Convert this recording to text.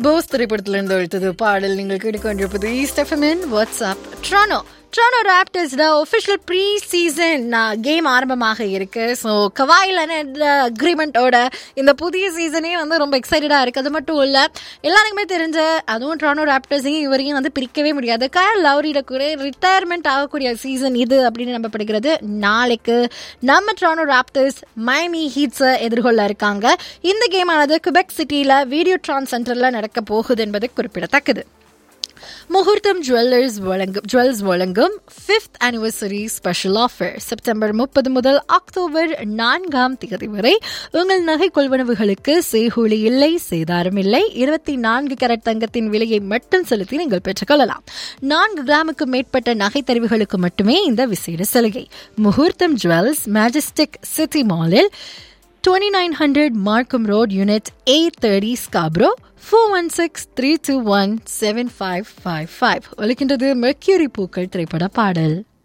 போஸ் திரைப்படத்திலிருந்து ஒழித்தது பாடல் நீங்கள் கேட்டுக்கொண்டிருப்பது ஈஸ்ட் எஃப்எம்என் வாட்ஸ்அப் ட்ரானோ ட்ரானோ ராப்டர்ஸ்ட ஒஃபிஷியல் ப்ரீ சீசன் கேம் ஆரம்பமாக இருக்கு ஸோ கவாயில் அக்ரிமெண்ட்டோட இந்த புதிய சீசனே வந்து ரொம்ப எக்ஸைட்டடாக இருக்குது அது மட்டும் இல்லை எல்லாருக்குமே தெரிஞ்ச அதுவும் ட்ரானோ ராப்டர்ஸையும் இவரையும் வந்து பிரிக்கவே முடியாது கயல் லவ்ரியிட கூட ரிட்டையர்மெண்ட் ஆகக்கூடிய சீசன் இது அப்படின்னு நம்பப்படுகிறது நாளைக்கு நம்ம ட்ரானோ ராப்டர்ஸ் மைமி ஹீட்ஸை எதிர்கொள்ள இருக்காங்க இந்த கேமானது குபெக் சிட்டியில் வீடியோ ட்ரான் சென்டரில் நடக்க போகுது என்பது குறிப்பிடத்தக்கது முகூர்த்தம் ஜுவல்லர்ஸ் வழங்கும் ஜுவல்ஸ் வழங்கும் fifth anniversary special offer September முப்பது முதல் அக்டோபர் நான்காம் தேதி வரை உங்கள் நகை கொள்வனவுகளுக்கு செய்கூலி இல்லை சேதாரம் இல்லை இருபத்தி நான்கு கேரட் தங்கத்தின் விலையை மட்டும் செலுத்தி நீங்கள் பெற்றுக்கொள்ளலாம் நான்கு கிராமுக்கு மேற்பட்ட நகை தெரிவுகளுக்கு மட்டுமே இந்த விசேட சலுகை முகூர்த்தம் ஜுவல்ஸ் மேஜஸ்டிக் சிட்டி மாலில் 2900 Markham Road, Unit A30, Scarborough, 416 321 7555. ஒலிக்கின்றது மெர்க்யூரி பூக்கள் திரைப்பட பாடல்